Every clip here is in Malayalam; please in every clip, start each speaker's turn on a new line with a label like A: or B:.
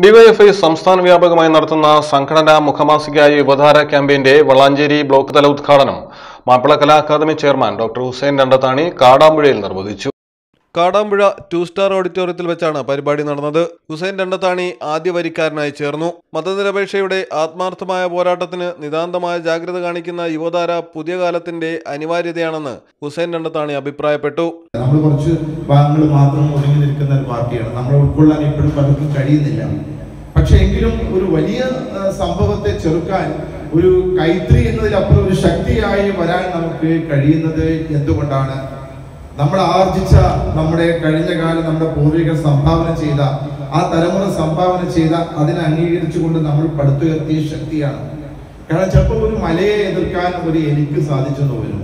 A: ഡിവൈഎഫ്ഐ സംസ്ഥാന വ്യാപകമായി നടത്തുന്ന സംഘടനാ മുഖമാസികയായ യുവധാര ക്യാമ്പയിന്റെ വളാഞ്ചേരി ബ്ലോക്ക് തല ഉദ്ഘാടനം Mappila Kala academy chairman doctor Hussain Randathani കാടാമ്പുഴയിൽ നിർവഹിച്ചു കാടാമ്പുഴ ടു സ്റ്റാർ ഓഡിറ്റോറിയത്തിൽ വെച്ചാണ് പരിപാടി നടന്നത് ഹുസൈൻ രണ്ടത്താണി ആദ്യ വരിക്കാരനായി ചേർന്നു മതനിരപേക്ഷയുടെ ആത്മാർത്ഥമായ പോരാട്ടത്തിന് നിതാന്തമായ ജാഗ്രത കാണിക്കുന്ന യുവതാര പുതിയ കാലത്തിന്റെ അനിവാര്യതയാണെന്ന് ഹുസൈൻ രണ്ടത്താണി അഭിപ്രായപ്പെട്ടു
B: നമ്മൾ കുറച്ച് ഭാഗങ്ങൾ മാത്രം ഒതുങ്ങി നിൽക്കുന്ന ഒരു പാർട്ടിയാണ് നമ്മൾ ഉൾക്കൊള്ളാൻ ഇപ്പോഴും പലർക്കും കഴിയുന്നില്ല പക്ഷെ എങ്കിലും ഒരു വലിയ ആ, സംഭവത്തെ ചെറുക്കാൻ ഒരു കൈത്രി എന്നതിലപ്പുറം ഒരു ശക്തിയായി വരാൻ നമുക്ക് കഴിയുന്നത് എന്തുകൊണ്ടാണ് നമ്മൾ ആർജിച്ച നമ്മുടെ കഴിഞ്ഞ കാലം നമ്മുടെ പൂർവികർ സംഭാവന ചെയ്ത ആ തലമുറ സംഭാവന ചെയ്ത അതിനെ അംഗീകരിച്ചുകൊണ്ട് നമ്മൾ പടുത്തുയർത്തിയ ശക്തിയാണ് കാരണം ചിലപ്പോൾ ഒരു മലയെ എതിർക്കാൻ ഒരു എനിക്ക് സാധിച്ചെന്ന് വരും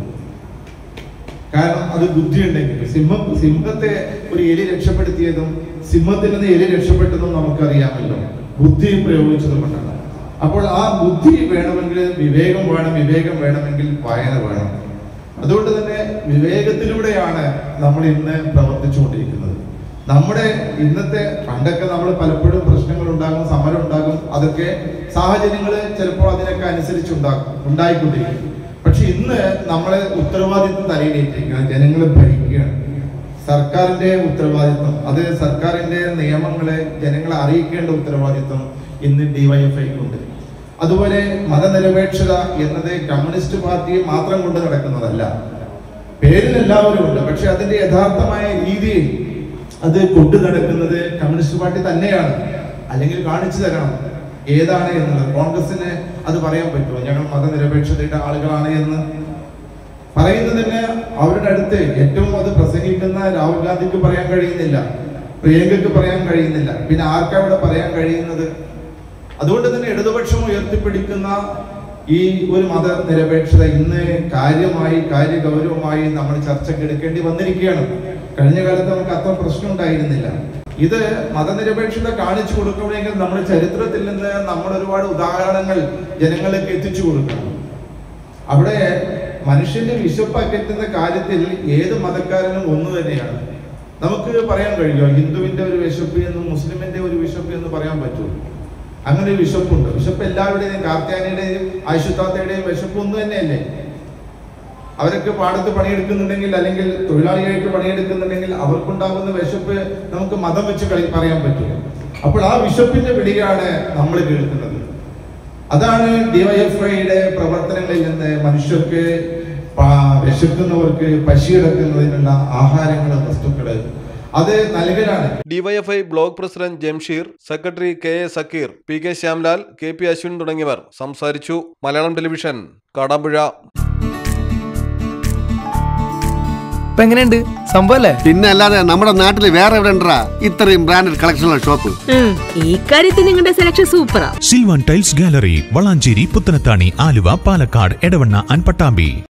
B: കാരണം അത് ബുദ്ധിയുണ്ടെങ്കിൽ സിംഹം സിംഹത്തെ ഒരു എലി രക്ഷപ്പെടുത്തിയതും സിംഹത്തിൽ നിന്ന് എലി രക്ഷപ്പെട്ടതും നമുക്കറിയാമല്ലോ ബുദ്ധി പ്രയോഗിച്ചത് കൊണ്ടാണ് അപ്പോൾ ആ ബുദ്ധി വേണമെങ്കിൽ വിവേകം വേണം വിവേകം വേണമെങ്കിൽ വായന വേണം അതുകൊണ്ട് തന്നെ വിവേകത്തിലൂടെയാണ് നമ്മൾ ഇന്ന് പ്രവർത്തിച്ചുകൊണ്ടിരിക്കുന്നത് നമ്മുടെ ഇന്നത്തെ പണ്ടൊക്കെ നമ്മൾ പലപ്പോഴും പ്രശ്നങ്ങൾ ഉണ്ടാകും സമരം ഉണ്ടാകും അതൊക്കെ സാഹചര്യങ്ങൾ ചിലപ്പോൾ അതിനൊക്കെ അനുസരിച്ചുണ്ടാകും ഉണ്ടായിക്കൊണ്ടിരിക്കും പക്ഷെ ഇന്ന് നമ്മളെ ഉത്തരവാദിത്വം തലയിലേറ്റിരിക്കുകയാണ് ജനങ്ങളെ ഭരിക്കുകയാണ് സർക്കാരിന്റെ ഉത്തരവാദിത്വം അത് സർക്കാരിന്റെ നിയമങ്ങളെ ജനങ്ങളെ അറിയിക്കേണ്ട ഉത്തരവാദിത്വം ഇന്ന് ഡിവൈഎഫ്ഐക്കുണ്ട് അതുപോലെ മതനിരപേക്ഷത എന്നത് കമ്മ്യൂണിസ്റ്റ് പാർട്ടിയെ മാത്രം കൊണ്ട് നടക്കുന്നതല്ല പേരിൽ എല്ലാവരും ഉണ്ട് പക്ഷെ അതിന്റെ യഥാർത്ഥമായ രീതിയിൽ അത് കൊണ്ടു നടക്കുന്നത് കമ്മ്യൂണിസ്റ്റ് പാർട്ടി തന്നെയാണ് അല്ലെങ്കിൽ കാണിച്ചു തരണം ഏതാണ് എന്നുള്ളത് കോൺഗ്രസിന് അത് പറയാൻ പറ്റുമോ ഞങ്ങൾ മതനിരപേക്ഷതയുടെ ആളുകളാണ് എന്ന് പറയുന്നതിന് അവരുടെ അടുത്ത് ഏറ്റവും അത് പ്രസംഗിക്കുന്ന രാഹുൽ ഗാന്ധിക്ക് പറയാൻ കഴിയുന്നില്ല പ്രിയങ്കയ്ക്ക് പറയാൻ കഴിയുന്നില്ല പിന്നെ ആർക്കാ ഇവിടെ പറയാൻ കഴിയുന്നത് അതുകൊണ്ട് തന്നെ ഇടതുപക്ഷം ഉയർത്തിപ്പിടിക്കുന്ന ഈ ഒരു മതനിരപേക്ഷത ഇന്ന് കാര്യമായി കാര്യഗൗരവമായി നമ്മൾ ചർച്ചയ്ക്ക് എടുക്കേണ്ടി വന്നിരിക്കുകയാണ് കഴിഞ്ഞ കാലത്ത് നമുക്ക് അത്ര പ്രശ്നം ഉണ്ടായിരുന്നില്ല ഇത് മതനിരപേക്ഷത കാണിച്ചു കൊടുക്കണമെങ്കിൽ നമ്മുടെ ചരിത്രത്തിൽ നിന്ന് നമ്മൾ ഒരുപാട് ഉദാഹരണങ്ങൾ ജനങ്ങളിലേക്ക് എത്തിച്ചു കൊടുക്കണം അവിടെ മനുഷ്യന്റെ വിശപ്പ് അകറ്റുന്ന കാര്യത്തിൽ ഏത് മതക്കാരനും ഒന്ന് തന്നെയാണ് നമുക്ക് പറയാൻ കഴിയുമോ ഹിന്ദുവിന്റെ ഒരു വിശപ്പ് എന്നും മുസ്ലിമിന്റെ ഒരു വിശപ്പ് എന്ന് പറയാൻ പറ്റുമോ അങ്ങനെ ഒരു വിശപ്പുണ്ട് വിശപ്പ് എല്ലാവരുടെയും കാർത്യാനിയുടെയും ആശുത്താത്തയുടെയും വിശപ്പ് ഒന്ന് തന്നെയല്ലേ അവരൊക്കെ പാടത്ത് പണിയെടുക്കുന്നുണ്ടെങ്കിൽ അല്ലെങ്കിൽ തൊഴിലാളിയായിട്ട് പണിയെടുക്കുന്നുണ്ടെങ്കിൽ അവർക്കുണ്ടാകുന്ന വിശപ്പ് നമുക്ക് മതം വെച്ച് കളി പറയാൻ പറ്റും അപ്പോൾ ആ വിശപ്പിന്റെ പിടിയാണ് നമ്മൾ കേൾക്കുന്നത് അതാണ് ഡിവൈഎഫ്ഐയുടെ പ്രവർത്തനങ്ങളിൽ നിന്ന് മനുഷ്യർക്ക് പ- വിശക്കുന്നവർക്ക് പശിയെടുക്കുന്നതിനുള്ള ആഹാരങ്ങൾ വസ്തുക്കള് അത് നൽകലാണ്
A: DYFI block president Jamsheer secretary K A Sakeer P K Shyamlal K P Ashwin തുടങ്ങിയവർ സംസാരിച്ചു മലയാളം ടെലിവിഷൻ കാടാമ്പുഴ
C: ഇപ്പൊ എങ്ങനെയുണ്ട് സംഭവം അല്ലേ
D: പിന്നെ അല്ലാതെ നമ്മുടെ നാട്ടിൽ വേറെ എവിടെ ഉണ്ടാ ഇത്രയും ബ്രാൻഡഡ് കളക്ഷനുള്ള ഷോപ്പ്
E: ഉം, ഈ കാര്യത്തിൽ നിങ്ങളുടെ സെലക്ഷൻ സൂപ്പറാ
F: Silvan tiles gallery Valanchery Puthanathani Aluva Palakkad Edavanna and Pattambi